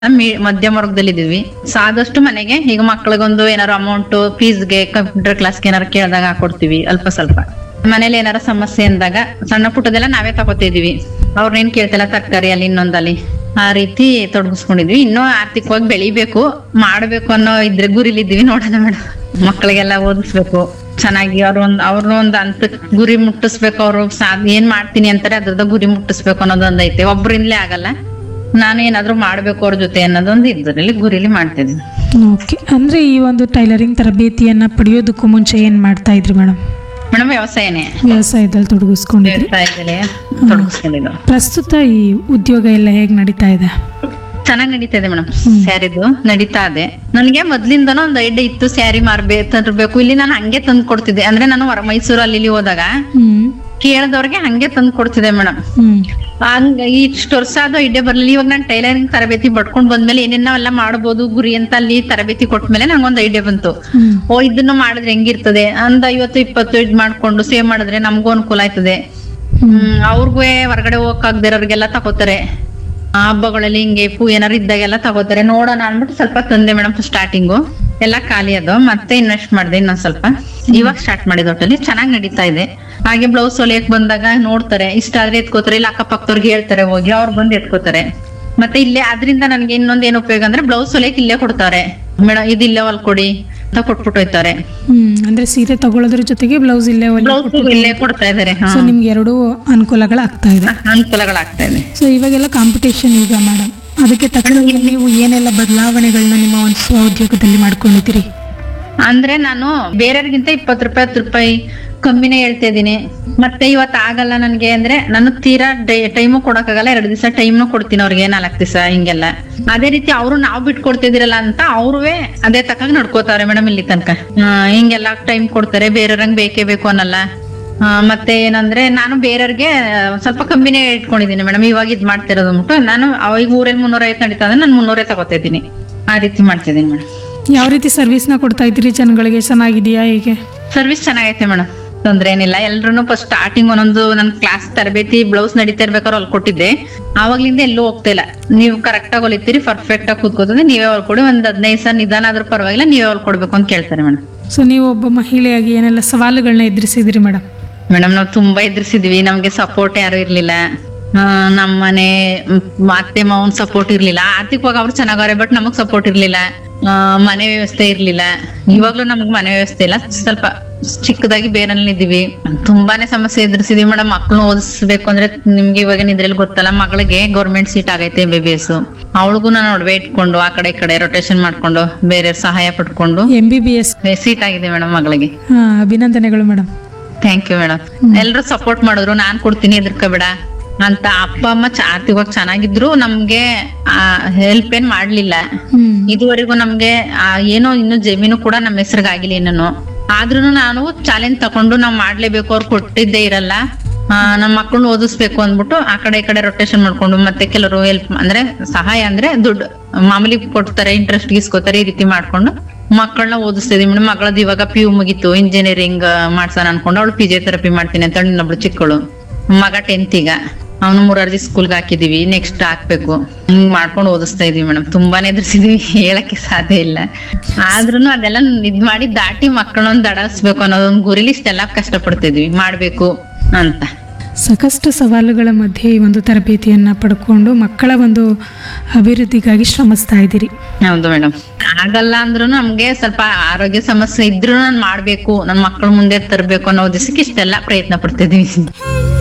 ಮಿ- ಮಧ್ಯಮ ವರ್ಗದಲ್ಲಿ ಇದೀವಿ ಸಾದಷ್ಟು ಮನೆಗೆ ಈಗ ಮಕ್ಳಿಗೊಂದು ಏನಾರು ಅಮೌಂಟ್ ಫೀಸ್ಗೆ ಕಂಪ್ಯೂಟರ್ ಕ್ಲಾಸ್ಗೆ ಏನಾರು ಕೇಳಿದಾಗ ಹಾಕೊಡ್ತೀವಿ ಅಲ್ಪ ಸ್ವಲ್ಪ ಮನೇಲಿ ಏನಾರ ಸಮಸ್ಯೆ ಅಂದಾಗ ಸಣ್ಣ ಪುಟ್ಟದೆಲ್ಲ ನಾವೇ ತಗೋತಿದೀವಿ ಅವ್ರನ್ನೇನ್ ಕೇಳ್ತಿಲ್ಲ ತರಕಾರಿ ಅಲ್ಲಿ ಇನ್ನೊಂದಲ್ಲಿ ಆ ರೀತಿ ತೊಡಗಿಸ್ಕೊಂಡಿದ್ವಿ ಇನ್ನೂ ಆರ್ಥಿಕವಾಗಿ ಬೆಳಿಬೇಕು ಮಾಡ್ಬೇಕು ಅನ್ನೋ ಇದ್ರೆ ಗುರಿಲಿದ್ದೀವಿ ನೋಡೋಣ ಮೇಡಮ್ ಮಕ್ಕಳಿಗೆಲ್ಲ ಓದಿಸ್ಬೇಕು ಚೆನ್ನಾಗಿ ಅವ್ರ ಒಂದ್ ಅವ್ರ ಒಂದ್ ಅಂತ ಗುರಿ ಮುಟ್ಟಿಸ್ಬೇಕು ಅವ್ರು ಸಾ ಏನ್ ಮಾಡ್ತೀನಿ ಅಂತಾರೆ ಅದ್ರದ ಗುರಿ ಮುಟ್ಟಿಸ್ಬೇಕು ಅನ್ನೋದೊಂದ್ ಐತೆ ಒಬ್ರಿಂದಲೇ ಆಗಲ್ಲ ನಾನು ಏನಾದ್ರೂ ಮಾಡ್ಬೇಕು ಅವ್ರ ಜೊತೆ ಅನ್ನೋದೊಂದು ಇದ್ರಲ್ಲಿ ಗುರಿಲಿ ಮಾಡ್ತಿದ್ದೀನಿ ಓಕೆ ಅಂದರೆ ಈ ಒಂದು ಟೈಲರಿಂಗ್ ತರಬೇತಿಯನ್ನು ಪಡೆಯೋದಕ್ಕೂ ಮುಂಚೆ ಏನು ಮಾಡ್ತಾ ಇದ್ರಿ ಮೇಡಮ್ ಮೇಡಮ್ ವ್ಯವಸಾಯನೇ ವ್ಯವಸಾಯದಲ್ಲಿ ತೊಡಗಿಸ್ಕೊಂಡಿದ್ರಿ ವ್ಯವಸಾಯದಲ್ಲಿ ತೊಡಗಿಸ್ಕೊಂಡಿದ್ದು ಪ್ರಸ್ತುತ ಈ ಉದ್ಯೋಗ ಎಲ್ಲ ಹೇಗೆ ನಡೀತಾ ಇದೆ ಚೆನ್ನಾಗ್ ನಡೀತಾ ಇದೆ ಮೇಡಮ್ ಸ್ಯಾರಿದು ನಡೀತಾ ಇದೆ ನನ್ಗೆ ಮೊದ್ಲಿಂದನೂ ಒಂದ್ ಐಡಿಯಾ ಇತ್ತು ಸ್ಯಾರಿ ಮಾರ್ಬೇ ತರ್ಬೇಕು ಇಲ್ಲಿ ನಾನು ಹಂಗೆ ತಂದು ಕೊಡ್ತಿದ್ದೆ ಅಂದ್ರೆ ನಾನು ಹೊರ ಮೈಸೂರು ಅಲ್ಲಿ ಇಲ್ಲಿ ಹೋದಾಗ ಹ್ಮ್ ಕೇಳ್ದವ್ರಿಗೆ ಹಂಗೆ ತಂದು ಕೊಡ್ತಿದ್ದೆ ಮೇಡಮ್ ಹ್ಮ್ ಹಂಗ ಇಷ್ಟು ವರ್ಷ ಅದು ಐಡಿಯಾ ಬರ್ಲಿಲ್ಲ ಇವಾಗ ನಾನು ಟೈಲರಿಂಗ್ ತರಬೇತಿ ಪಡ್ಕೊಂಡ್ ಬಂದ್ಮೇಲೆ ಏನೇನೆಲ್ಲ ಮಾಡ್ಬೋದು ಗುರಿ ಅಂತ ಅಲ್ಲಿ ತರಬೇತಿ ಕೊಟ್ಮೇಲೆ ನಂಗೊಂದ್ ಐಡಿಯಾ ಬಂತು ಹ್ಮ್ ಓ ಇದನ್ನು ಮಾಡಿದ್ರೆ ಹೆಂಗಿರ್ತದೆ ಒಂದ್ ಐವತ್ತು ಇಪ್ಪತ್ತು ಇದ್ ಮಾಡ್ಕೊಂಡು ಸೇವ್ ಮಾಡಿದ್ರೆ ನಮಗೂ ಅನುಕೂಲ ಆಯ್ತದೆ ಹ್ಮ್ ಅವ್ರಿಗೂ ಹೊರಗಡೆ ಹೋಗಕ್ಕಾಗ್ದಿರೋರ್ಗೆಲ್ಲ ತಗೋತಾರೆ ಆ ಹಬ್ಬಗಳಲ್ಲಿ ಹಿಂಗೆ ಪೂ ಏನಾರು ಇದ್ದಾಗೆಲ್ಲ ತಗೋತಾರೆ ನೋಡೋಣ ಅನ್ಬಿಟ್ಟು ಸ್ವಲ್ಪ ತಂದೆ ಮೇಡಮ್ ಸ್ಟಾರ್ಟಿಂಗು ಎಲ್ಲ ಖಾಲಿ ಅದು ಮತ್ತೆ ಇನ್ವೆಸ್ಟ್ ಮಾಡಿದೆ ಇನ್ನೊಂದ್ ಸ್ವಲ್ಪ ಇವಾಗ ಸ್ಟಾರ್ಟ್ ಮಾಡಿದ ಒಟ್ಟಲ್ಲಿ ಚೆನ್ನಾಗಿ ನಡೀತಾ ಇದೆ ಹಾಗೆ ಬ್ಲೌಸ್ ಹೊಲಿಯಕ್ ಬಂದಾಗ ನೋಡ್ತಾರೆ ಇಷ್ಟ ಆದ್ರೆ ಎತ್ಕೋತಾರೆ ಇಲ್ಲ ಅಕ್ಕಪಕ್ಕದವ್ರಿಗೆ ಹೇಳ್ತಾರೆ ಹೋಗಿ ಅವ್ರು ಬಂದು ಎತ್ಕೋತಾರೆ ಮತ್ತೆ ಇಲ್ಲೇ ಅದ್ರಿಂದ ನನ್ಗೆ ಇನ್ನೊಂದ್ ಏನ್ ಉಪಯೋಗ ಅಂದ್ರೆ ಬ್ಲೌಸ್ ಹೊಲಿಯಕ್ ಇಲ್ಲೇ ಕೊಡ್ತಾರೆ ಮೇಡಮ್ ಇದು ಇಲ್ಲೇ ಹೊಲ್ಕೊಡಿ ಅಂತ ಕೊಟ್ಬಿಟ್ಟು ಹೋಯ್ತಾರೆ ಹ್ಮ್ ಅಂದ್ರೆ ಸೀರೆ ತಗೊಳ್ಳೋದ್ರ ಜೊತೆಗೆ ಬ್ಲೌಸ್ ಇಲ್ಲೇ ಹೊಲಿ ಬ್ಲೌಸ್ ಇಲ್ಲೇ ಕೊಡ್ತಾ ಇದಾರೆ ಸೊ ನಿಮ್ಗೆ ಎರಡೂ ಅನುಕೂಲಗಳಾಗ್ತಾ ಇದೆ ಅನುಕೂಲಗಳಾಗ್ತಾ ಇದೆ ಸೊ ಇವಾಗೆಲ್ಲ ಕಾಂಪಿಟೇಷನ್ ಈಗ ಮೇಡಮ್ ಅದಕ್ಕೆ ತಕ್ಕಂಗೆ ನೀವು ಏನೆಲ್ಲ ಬದಲಾವಣೆಗಳನ್ನ ನಿಮ್ಮ ಒಂದು ಸ್ವ ಉದ್ಯೋಗದಲ್ಲಿ ಮಾಡ್ಕೊಂಡಿದ್ದೀರಿ ಅಂದ್ರೆ ನಾನು ಬೇರೆಯವ್ರಿಗಿಂತ ಇಪ್ಪತ್ತು ರೂಪಾಯಿ ಹತ್ತು ರೂಪಾಯಿ ಕಮ್ಮಿನೇ ಹೇಳ್ತಾ ಇದೀನಿ ಮತ್ತೆ ಇವತ್ತು ಆಗಲ್ಲ ನನ್ಗೆ ಅಂದ್ರೆ ನಾನು ತೀರಾ ಟೈಮು ಕೊಡಕ್ಕಾಗಲ್ಲ ಎರಡು ದಿವಸ ಟೈಮ್ನು ಕೊಡ್ತೀನಿ ಅವ್ರಿಗೆ ನಾಲ್ಕು ದಿವಸ ಹಿಂಗೆಲ್ಲ ಅದೇ ರೀತಿ ಅವರು ನಾವು ಬಿಟ್ಕೊಡ್ತಿದಿರಲ್ಲ ಅಂತ ಅವ್ರುವೆ ಅದೇ ತಕ್ಕಂಗ್ ನಡ್ಕೋತಾರೆ ಮೇಡಮ್ ಇಲ್ಲಿ ತನಕ ಆ, ಹಿಂಗೆಲ್ಲ ಟೈಮ್ ಕೊಡ್ತಾರೆ ಬೇರೆಯವ್ರಂಗ್ ಬೇಕೇ ಬೇಕು ಅನ್ನಲ್ಲ ಆ, ಮತ್ತೆ ಏನಂದ್ರೆ ನಾನು ಬೇರೆಯವ್ರಿಗೆ ಸ್ವಲ್ಪ ಕಮ್ಮಿನೇ ಇಟ್ಕೊಂಡಿದ್ದೀನಿ ಮೇಡಮ್ ಇವಾಗ ಇದ್ ಮಾಡ್ತಿರೋದು ಅಂದ್ಬಿಟ್ಟು ನಾನು ಅವಾಗ ಊರಲ್ಲಿ ಮುನ್ನೂರ ಐವತ್ತು ನಡೀತಾ ಅಂದ್ರೆ ನಾನು ಮುನ್ನೂರೇ ತಗೋತಾ ಇದ್ದೀನಿ ಆ ರೀತಿ ಮಾಡ್ತಿದ್ದೀನಿ ಮೇಡಮ್ ಯಾವ ರೀತಿ ಸರ್ವಿಸ್ನ ಕೊಡ್ತಾ ಇದ್ದೀರಿ ಜನಗಳಿಗೆ ಚೆನ್ನಾಗಿದೆಯಾ ಹೇಗೆ ಸರ್ವಿಸ್ ಚೆನ್ನಾಗೈತೆ ಮೇಡಮ್ ತೊಂದ್ರೆ ಏನಿಲ್ಲ ಎಲ್ರು ಫಸ್ಟ್ ಸ್ಟಾರ್ಟಿಂಗ್ ಒಂದೊಂದು ನನ್ ಕ್ಲಾಸ್ ತರಬೇತಿ ಬ್ಲೌಸ್ ನಡೀತಾ ಇರ್ಬೇಕಾದ್ರೆ ಅಲ್ಲಿ ಕೊಟ್ಟಿದ್ದೆ ಆವಾಗ್ಲಿಂದ ಎಲ್ಲೂ ಹೋಗ್ತಾ ಇಲ್ಲ ನೀವು ಕರೆಕ್ಟ್ ಆಗಿ ಹೊಲಿತೀರಿ ಪರ್ಫೆಕ್ಟ್ ಆಗಿ ಕೂತ್ಕೋತಂದ್ರೆ ನೀವೇ ಹೊಲ್ಕೊಡಿ ಒಂದ್ ಹದಿನೈದು ಸಾವಿರ ನಿಧಾನ ಆದ್ರೂ ಪರವಾಗಿಲ್ಲ ನೀವೇ ಹೊಲ್ಕೊಡ್ಬೇಕು ಅಂತ ಕೇಳ್ತಾರೆ ಮೇಡಮ್ ಸೊ ನೀವು ಒಬ್ಬ ಮಹಿಳೆಯಾಗಿ ಏನೆಲ್ಲ ಸವಾಲುಗಳನ್ನ ಎದುರಿಸಿದಿರಿ ಮೇಡಮ್ ಮೇಡಮ್ ನಾವು ತುಂಬಾ ಎದುರಿಸಿದ್ವಿ ನಮ್ಗೆ ಸಪೋರ್ಟ್ ಯಾರು ಇರ್ಲಿಲ್ಲ ಆ, ನಮ್ಮ ಮನೆ ಮ್, ಅತ್ತೆ ಮಾವನ್ ಸಪೋರ್ಟ್ ಇರ್ಲಿಲ್ಲ ಆರ್ಥಿಕವಾಗಿ ಅವ್ರು ಚೆನ್ನಾಗವ್ರೆ ಬಟ್ ನಮಗ್ ಸಪೋರ್ಟ್ ಇರ್ಲಿಲ್ಲ ಆ, ಮನೆ ವ್ಯವಸ್ಥೆ ಇರ್ಲಿಲ್ಲ ಇವಾಗ್ಲೂ ನಮಗ್ ಮನೆ ವ್ಯವಸ್ಥೆ ಇಲ್ಲ ಸ್ವಲ್ಪ ಚಿಕ್ಕದಾಗಿ ಬೇರಲ್ಲಿ ಇದ್ದೀವಿ ತುಂಬಾನೇ ಸಮಸ್ಯೆ ಎದುರಿಸಿದೀವಿ ಮೇಡಮ್ ಮಕ್ಳನ್ನ ಓದಿಸ್ಬೇಕು ಅಂದ್ರೆ ನಿಮ್ಗೆ ಇವಾಗಿನ ಇದ್ರಲ್ಲಿ ಗೊತ್ತಲ್ಲ ಮಗಳಿಗೆ ಗೌರ್ಮೆಂಟ್ ಸೀಟ್ ಆಗೈತೆ ಎಂ ಬಿ ಬಿ ಎಸ್ ಅವಳಿಗೂ ನಾನು ಒಡವೆ ಇಟ್ಕೊಂಡು ಆ ಕಡೆ ಈ ಕಡೆ ರೊಟೇಷನ್ ಮಾಡ್ಕೊಂಡು ಬೇರೆ ಸಹಾಯ ಪಡ್ಕೊಂಡು M B B S seat ಆಗಿದೆ ಮೇಡಮ್ ಮಗಳಿಗೆ ಅಭಿನಂದನೆಗಳು ಮೇಡಮ್ ಥ್ಯಾಂಕ್ ಯು ಮೇಡಮ್ ಎಲ್ರು ಸಪೋರ್ಟ್ ಮಾಡಿದ್ರು ನಾನ್ ಕೊಡ್ತೀನಿ ಎದ್ರಕೋಬೇಡ ಅಂತ ಅಪ್ಪ ಅಮ್ಮ ಚ- ಆರ್ಥಿಕವಾಗಿ ಚೆನ್ನಾಗಿದ್ರು ನಮ್ಗೆ ಹೆಲ್ಪ್ ಏನ್ ಮಾಡ್ಲಿಲ್ಲ ಹ್ಮ್ ಇದುವರೆಗೂ ನಮ್ಗೆ ಆ, ಏನೋ ಇನ್ನು ಜಮೀನು ಕೂಡ ನಮ್ಮ ಹೆಸರಿಗಾಗಿಲ್ಲ ಇನ್ನೂ ಆದ್ರೂ ನಾನು ಚಾಲೆಂಜ್ ತಕೊಂಡು ನಾವ್ ಮಾಡ್ಲೇಬೇಕು ಅವ್ರು ಕೊಟ್ಟಿದ್ದೇ ಇರಲ್ಲ ಆ, ನಮ್ ಮಕ್ಕಳನ್ನ ಓದಿಸ್ಬೇಕು ಅಂದ್ಬಿಟ್ಟು ಆ ಕಡೆ ಈ ಕಡೆ ರೊಟೇಷನ್ ಮಾಡ್ಕೊಂಡು ಮತ್ತೆ ಕೆಲವರು ಹೆಲ್ಪ್ ಅಂದ್ರೆ ಸಹಾಯ ಅಂದ್ರೆ ದುಡ್ಡು ಮಾಮೂಲಿ ಕೊಡ್ತಾರೆ ಇಂಟ್ರೆಸ್ಟ್ ಇಸ್ಕೋತಾರೆ ಈ ರೀತಿ ಮಾಡ್ಕೊಂಡು ಮಕ್ಕಳನ್ನ ಓದಿಸ್ತಿದೀವಿ ಮೇಡಮ್ ಮಗಳದ್ದು ಇವಾಗ ಪಿ ಯು ಮುಗೀತು ಇಂಜಿನಿಯರಿಂಗ್ ಮಾಡ್ಸೋಣ ಅನ್ಕೊಂಡು ಅವಳು ಪಿ ಜೆ ಥೆರಪಿ ಮಾಡ್ತೀನಿ ಅಂತ ಇನ್ನೊಬ್ಳು ಚಿಕ್ಕಳು ಮಗ ಟೆಂತ್ ಈಗ ಅವನು ಮೂರಾರ್ಜಿ ಸ್ಕೂಲ್ಗೆ ಹಾಕಿದೀವಿ ನೆಕ್ಸ್ಟ್ ಹಾಕ್ಬೇಕು ಹಿಂಗ್ ಮಾಡ್ಕೊಂಡು ಓದಿಸ್ತಾ ಇದೀವಿ ಮೇಡಮ್ ತುಂಬಾನೇ ಎದುರಿಸಿದೀವಿ ಹೇಳಕ್ಕೆ ಸಾಧ್ಯ ಇಲ್ಲ ಆದ್ರೂ ಅದೆಲ್ಲ ಇದ್ ಮಾಡಿ ದಾಟಿ ಮಕ್ಕಳನ್ನ ದಡಸ್ಬೇಕು ಅನ್ನೋದೊಂದು ಗುರಿಲಿ ಇಷ್ಟೆಲ್ಲ ಕಷ್ಟಪಡ್ತಿದ್ವಿ ಮಾಡ್ಬೇಕು ಅಂತ ಸಾಕಷ್ಟು ಸವಾಲುಗಳ ಮಧ್ಯೆ ಈ ಒಂದು ತರಬೇತಿಯನ್ನ ಪಡ್ಕೊಂಡು ಮಕ್ಕಳ ಒಂದು ಅಭಿವೃದ್ಧಿಗಾಗಿ ಶ್ರಮಿಸ್ತಾ ಇದ್ದೀರಿ ಹೌದು ಮೇಡಮ್ ಆಗಲ್ಲ ಅಂದ್ರೂ ನಮ್ಗೆ ಸ್ವಲ್ಪ ಆರೋಗ್ಯ ಸಮಸ್ಯೆ ಇದ್ರೂ ನಾನು ಮಾಡ್ಬೇಕು ನನ್ ಮಕ್ಕಳ ಮುಂದೆ ತರ್ಬೇಕು ಅನ್ನೋ ಉದ್ದೇಶಕ್ಕೆ ಇಷ್ಟೆಲ್ಲ ಪ್ರಯತ್ನ ಪಡ್ತಿದೀವಿ